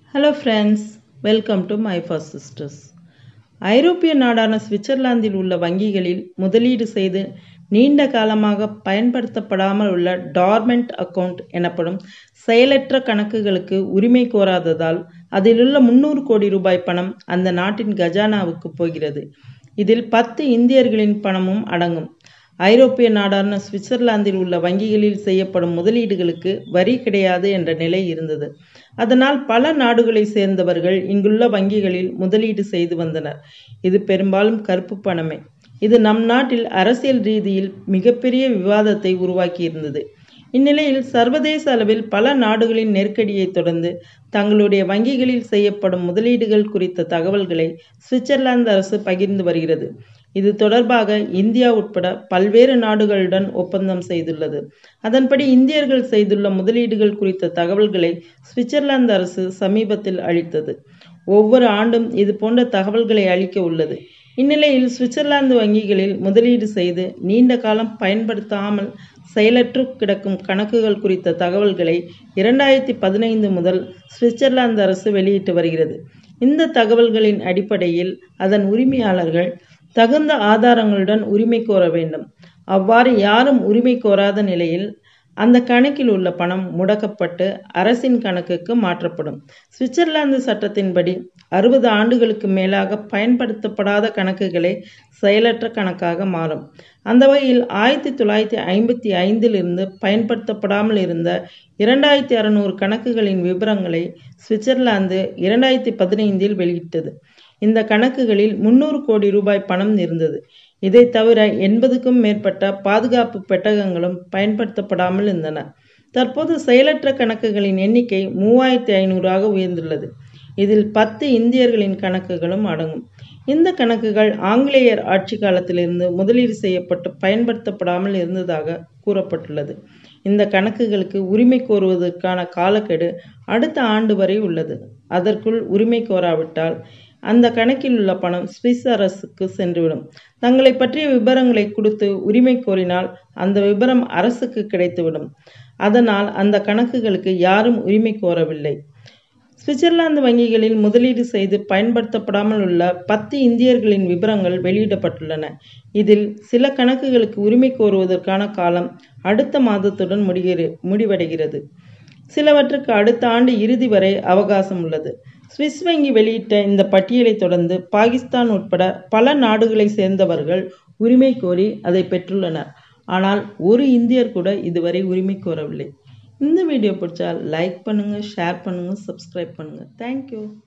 hello friends welcome to my first sisters ஐரோப்பிய நாடான சுவிட்சர்லாந்தில் உள்ள வங்கிகளில் முதலீடு செய்து நீண்ட காலமாக பயன்படுத்தப்படாமல் உள்ள டார்மெண்ட் அக்கவுண்ட் எனப்படும் செயலற்ற கணக்குகளுக்கு உரிமை கோராததால் அதிலுள்ள முன்னூறு கோடி ரூபாய் பணம் அந்த நாட்டின் கஜானாவுக்கு போகிறது இதில் பத்து இந்தியர்களின் பணமும் அடங்கும் ஐரோப்பிய நாடான சுவிட்சர்லாந்தில் உள்ள வங்கிகளில் செய்யப்படும் முதலீடுகளுக்கு வரி கிடையாது என்ற நிலை இருந்தது அதனால் பல நாடுகளை சேர்ந்தவர்கள் இங்குள்ள வங்கிகளில் முதலீடு செய்து வந்தனர் இது பெரும்பாலும் கருப்பு பணமே இது நம் நாட்டில் அரசியல் ரீதியில் மிகப்பெரிய விவாதத்தை உருவாக்கியிருந்தது இந்நிலையில் சர்வதேச அளவில் பல நாடுகளின் நெருக்கடியை தொடர்ந்து தங்களுடைய வங்கிகளில் செய்யப்படும் முதலீடுகள் குறித்த தகவல்களை சுவிட்சர்லாந்து அரசு பகிர்ந்து வருகிறது இது தொடர்பாக இந்தியா உட்பட பல்வேறு நாடுகளுடன் ஒப்பந்தம் செய்துள்ளது அதன்படி இந்தியர்கள் செய்துள்ள முதலீடுகள் குறித்த தகவல்களை சுவிட்சர்லாந்து அரசு சமீபத்தில் அளித்தது ஒவ்வொரு ஆண்டும் இது போன்ற தகவல்களை அளிக்க உள்ளது இந்நிலையில் சுவிட்சர்லாந்து வங்கிகளில் முதலீடு செய்து நீண்ட காலம் பயன்படுத்தாமல் செயலற்று கிடக்கும் கணக்குகள் குறித்த தகவல்களை இரண்டாயிரத்தி பதினைந்து முதல் சுவிட்சர்லாந்து அரசு வெளியிட்டு வருகிறது இந்த தகவல்களின் அடிப்படையில் அதன் உரிமையாளர்கள் தகுந்த ஆதாரங்களுடன் உரிமை கோர வேண்டும் அவ்வாறு யாரும் உரிமை கோராத நிலையில் அந்த கணக்கில் உள்ள பணம் முடக்கப்பட்டு அரசின் கணக்குக்கு மாற்றப்படும் சுவிட்சர்லாந்து சட்டத்தின்படி அறுபது ஆண்டுகளுக்கு மேலாக பயன்படுத்தப்படாத கணக்குகளே செயலற்ற கணக்காக மாறும் அந்த வகையில் ஆயிரத்தி தொள்ளாயிரத்தி ஐம்பத்தி ஐந்திலிருந்து பயன்படுத்தப்படாமல் இருந்த இரண்டாயிரத்தி அறநூறு கணக்குகளின் விவரங்களை சுவிட்சர்லாந்து இரண்டாயிரத்தி பதினைந்தில் வெளியிட்டது இந்த கணக்குகளில் முன்னூறு கோடி ரூபாய் பணம் இருந்தது இதை தவிர எண்பதுக்கும் மேற்பட்ட பாதுகாப்பு பெட்டகங்களும் பயன்படுத்தப்படாமல் இருந்தன தற்போது செயலற்ற கணக்குகளின் எண்ணிக்கை மூவாயிரத்தி ஐநூறாக உயர்ந்துள்ளது இதில் பத்து இந்தியர்களின் கணக்குகளும் அடங்கும் இந்த கணக்குகள் ஆங்கிலேயர் ஆட்சி காலத்திலிருந்து முதலீடு செய்யப்பட்டு பயன்படுத்தப்படாமல் இருந்ததாக கூறப்பட்டுள்ளது இந்த கணக்குகளுக்கு உரிமை கோருவதற்கான காலக்கெடு அடுத்த ஆண்டு வரை உள்ளது அதற்குள் உரிமை கோராவிட்டால் அந்த கணக்கில் உள்ள பணம் சுவிஸ் அரசுக்கு சென்றுவிடும் தங்களை பற்றிய விவரங்களை கொடுத்து உரிமை கோரினால் அந்த விவரம் அரசுக்கு கிடைத்துவிடும் அதனால் அந்த கணக்குகளுக்கு யாரும் உரிமை கோரவில்லை சுவிட்சர்லாந்து வங்கிகளில் முதலீடு செய்து பயன்படுத்தப்படாமல் உள்ள பத்து இந்தியர்களின் விவரங்கள் வெளியிடப்பட்டுள்ளன இதில் சில கணக்குகளுக்கு உரிமை கோருவதற்கான காலம் அடுத்த மாதத்துடன் முடிகிற முடிவடைகிறது சிலவற்றுக்கு அடுத்த ஆண்டு இறுதி வரை அவகாசம் உள்ளது சுவிஸ் வங்கி வெளியிட்ட இந்த பட்டியலை தொடர்ந்து பாகிஸ்தான் உட்பட பல நாடுகளை சேர்ந்தவர்கள் உரிமை கோரி அதை பெற்றுள்ளனர் ஆனால் ஒரு இந்தியர் கூட இதுவரை உரிமை கோரவில்லை இந்த வீடியோ பிடிச்சா லைக் பண்ணுங்கள் ஷேர் பண்ணுங்கள் சப்ஸ்கிரைப் பண்ணுங்கள் தேங்க்யூ